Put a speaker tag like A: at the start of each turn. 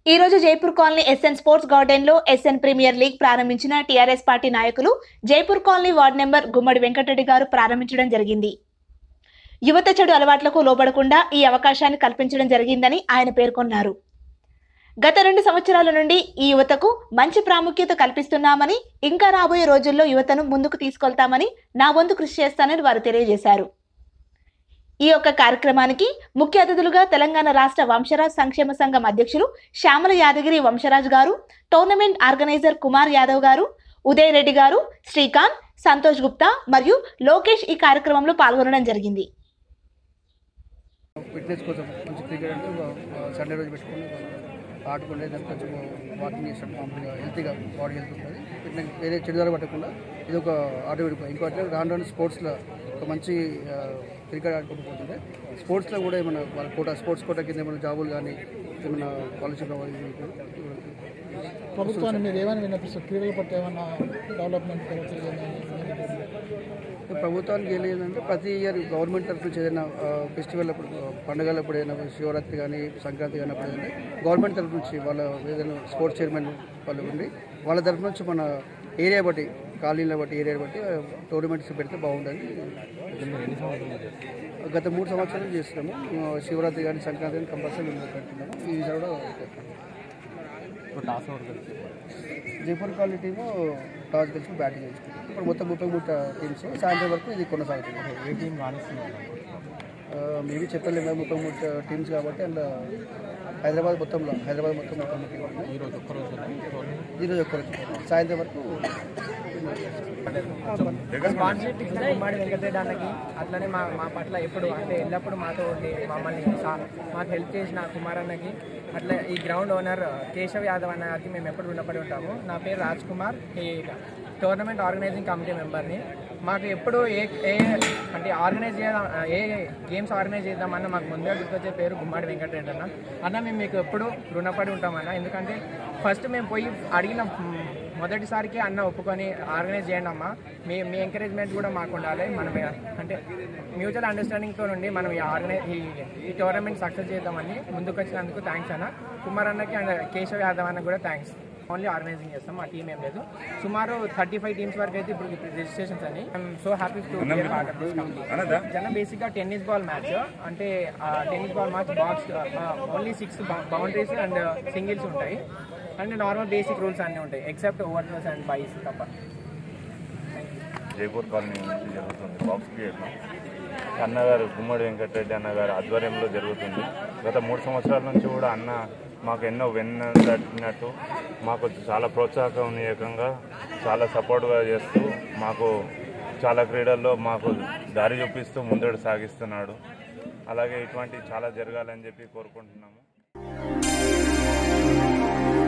A: ఈ రోజు Jaipur colony SN sports garden లో ఎస్ఎన్ ప్రీమియర్ లీగ్ ప్రారంభించిన టీఆర్ఎస్ పార్టీ నాయకులు Jaipur colony ward number Gummadi Venkatareddy గారు ప్రారంభించడం జరిగింది యువత చెడు అలవాట్లకు లోబడకుండా ఈ అవకాశాన్ని కల్పించడం జరిగిందని ఆయన పేర్కొన్నారు గత రెండు సంవత్సరాల నుండి ఈ యువతకు మంచి ప్రాముఖ్యత కల్పిస్తున్నామని ఇంకా రాబోయే రోజుల్లో యువతను ముందుకు తీసుకెళ్తామని నా వంతు కృషి చేస్తానని వారు తెలియజేశారు ఈ యొక్క కార్యక్రమానికి ముఖ్య అతిథులుగా తెలంగాణ రాష్ట్ర వంశరాజ్ సంక్షేమ సంఘం అధ్యక్షులు శ్యామల యాదగిరి వంశరాజ్ గారు టోర్నమెంట్ ఆర్గనైజర్ కుమార్ యాదవ్ గారు ఉదయ్ రెడ్డి గారు శ్రీకాంత్ సంతోష్ గుప్తా మరియు లోకేష్ ఈ కార్యక్రమంలో పాల్గొనడం జరిగింది
B: ఫిట్నెస్ కోసం మంచి క్రికెట్ అంటే సండే రోజు పెట్టుకుని ఆడుకుంటే దానికి కొంచెం వాకింగ్ చేసినట్టు మామూలుగా హెల్తీగా బాడీ హెల్త్ ఉంటుంది ఫిట్నెస్ వేరే చెడుదారి పట్టకుండా ఇది ఒక ఆట విడిపోయి ఇంకోటి రాను రాను స్పోర్ట్స్లో ఒక మంచి ఆ, క్రికెట్ ఆడుకుంటూ పోతుంటే స్పోర్ట్స్లో కూడా ఏమైనా వాళ్ళ కోట స్పోర్ట్స్ కోట కింద ఏమైనా జాబులు కానీ ఏమైనా స్కాలర్షిప్
C: ప్రభుత్వాన్ని మీరు ఏమైనా విన్నపిస్తారు క్రీడల పట్ల ఏమైనా డెవలప్మెంట్ జరుగుతుంది
B: ప్రభుత్వానికి ఏం లేదంటే ప్రతి ఇయర్ గవర్నమెంట్ తరఫు నుంచి ఏదైనా ఫెస్టివల్ అప్పుడు పండుగలు అప్పుడు ఏదైనా శివరాత్రి కానీ సంక్రాంతి కానీ అప్పుడు ఏదైనా గవర్నమెంట్ తరఫు నుంచి వాళ్ళ ఏదైనా స్పోర్ట్స్ చైర్మన్ వాళ్ళు ఉండి వాళ్ళ తరఫు నుంచి మన ఏరియా బట్టి కాలనీల బట్టి ఏరియా బట్టి టోర్నమెంట్స్ పెడితే బాగుంటుంది గత మూడు సంవత్సరాలు చేస్తున్నాము ఆ, శివరాత్రి కానీ సంక్రాంతి కానీ కంపల్సరీ మేము పెడుతున్నాము ఈ కూడా జైపూర్ కాలనీ టీము టాస్ గెలిచి బ్యాటింగ్ చేసుకుంటాం ఇప్పుడు మొత్తం ముప్పై మూడు టీమ్స్ సాయంత్రం వరకు ఇది కొనసాగుతుంది
C: ఏ టీం రాణిస్తుంది
B: మేబీ చెప్పలేము ముప్పై మూడు టీమ్స్ కాబట్టి అందులో హైదరాబాద్ మొత్తంలో హైదరాబాద్ మొత్తం ముప్పై మూడు టీంలు ఉన్నాయి
C: ఈరోజు ఒక్కరోజు
B: ఈరోజు ఒక్కరోజు సాయంత్రం వరకు
D: స్పాన్సర్షిప్ ఇచ్చిన గుమ్మాడి వెంకటరెడ్డి అన్నకి అట్లనే మా మా పట్ల ఎప్పుడు అంటే ఎల్లప్పుడూ మాతో ఉండి మమ్మల్ని సా- మాకు హెల్ప్ చేసిన కుమార్ అన్నకి అట్లా ఈ గ్రౌండ్ ఓనర్ కేశవ్ యాదవ్ అన్న గారికి మేము ఎప్పుడు రుణపడి ఉంటాము నా పేరు రాజ్ కుమార్ ఈ టోర్నమెంట్ ఆర్గనైజింగ్ కమిటీ మెంబర్ని మాకు ఎప్పుడు ఏ ఏ అంటే ఆర్గనైజ్ చేద్దాం ఏ గేమ్స్ ఆర్గనైజ్ చేద్దామన్నా మాకు ముందుగా గుర్తొచ్చే పేరు గుమ్మాడి వెంకటరెడ్డి అన్న అన్న మేము మీకు ఎప్పుడు రుణపడి ఉంటామన్న ఎందుకంటే ఫస్ట్ మేము పోయి అడిగిన మ్, మొదటిసారికి అన్న ఒప్పుకొని ఆర్గనైజ్ చేయండి అమ్మా మీ మీ ఎంకరేజ్మెంట్ కూడా మాకు ఉండాలి మనం అంటే మ్యూచువల్ అండర్స్టాండింగ్తో నుండి మనం ఈ ఆర్గనైజ్ ఈ ఈ టోర్నమెంట్ సక్సెస్ చేద్దామని ముందుకు వచ్చినందుకు థ్యాంక్స్ అన్న కుమార్ అన్నకి అండ్ కేశవ్ యాదవ్ అన్న కూడా థ్యాంక్స్ ఓన్లీ ఆర్గనైజింగ్ చేస్తాం మా టీం ఏం లేదు సుమారు థర్టీ ఫైవ్ టీమ్స్ వరకు అయితే ఇప్పుడు రిజిస్ట్రేషన్స్ అని ఐఎమ్ సో హ్యాపీ టు జన బేసిక్గా టెన్నిస్ బాల్ మ్యాచ్ అంటే tennis ball match box only six boundaries and singles ఉంటాయి అండ్ నార్మల్ బేసిక్ రూల్స్ అన్నీ ఉంటాయి except over throws and byes తప్ప
E: జైపూర్ కాలనీ నుంచి జరుగుతుంది బాక్స్ క్రియేట్లో అన్నగారు గుమ్మడి వెంకటరెడ్డి అన్నగారు ఆధ్వర్యంలో జరుగుతుంది గత మూడు సంవత్సరాల నుంచి కూడా అన్న మాకు ఎన్నో వెన్న తట్టినట్టు మాకు చాలా ప్రోత్సాహనీయకంగా చాలా సపోర్ట్గా చేస్తూ మాకు చాలా క్రీడల్లో మాకు దారి చూపిస్తూ ముందడు సాగిస్తున్నాడు అలాగే ఇటువంటి చాలా జరగాలని చెప్పి కోరుకుంటున్నాము